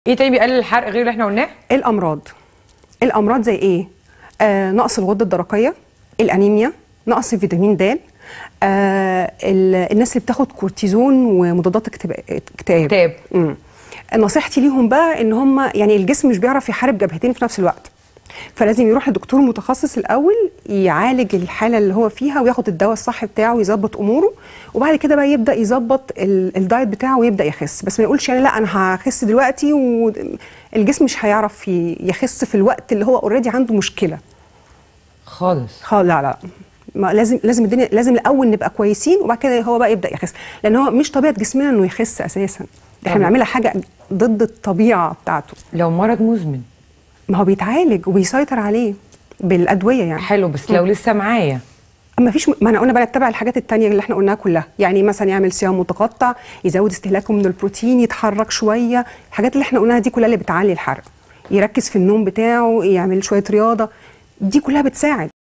ايه تاني بيقلل الحرق غير اللي احنا قلناه الامراض الامراض زي ايه آه نقص الغده الدرقيه الانيميا نقص فيتامين د آه ال- الناس اللي بتاخد كورتيزون ومضادات اكتئاب اكتئاب اكتئاب. مم. نصيحتي ليهم بقى ان هم يعني الجسم مش بيعرف يحارب جبهتين في نفس الوقت فلازم يروح لدكتور متخصص الاول يعالج الحاله اللي هو فيها وياخد الدواء الصح بتاعه ويظبط اموره وبعد كده بقى يبدا يظبط ال- الدايت بتاعه ويبدا يخس بس ما يقولش يعني لا انا هخس دلوقتي والجسم مش هيعرف ي- يخس في الوقت اللي هو اوريدي عنده مشكله خالص خالص لا لا ما لازم لازم الدنيا لازم الاول نبقى كويسين وبعد كده هو بقى يبدا يخس لان هو مش طبيعه جسمنا انه يخس اساسا ده احنا طبعا. بنعملها حاجه ضد الطبيعه بتاعته لو مرض مزمن ما هو بيتعالج وبيسيطر عليه بالادويه يعني حلو بس لو لسه معايا ما فيش ما انا قلنا بقى نتبع الحاجات التانية اللي احنا قلناها كلها يعني مثلا يعمل صيام متقطع يزود استهلاكه من البروتين يتحرك شويه الحاجات اللي احنا قلناها دي كلها اللي بتعلي الحرق يركز في النوم بتاعه يعمل شويه رياضه دي كلها بتساعد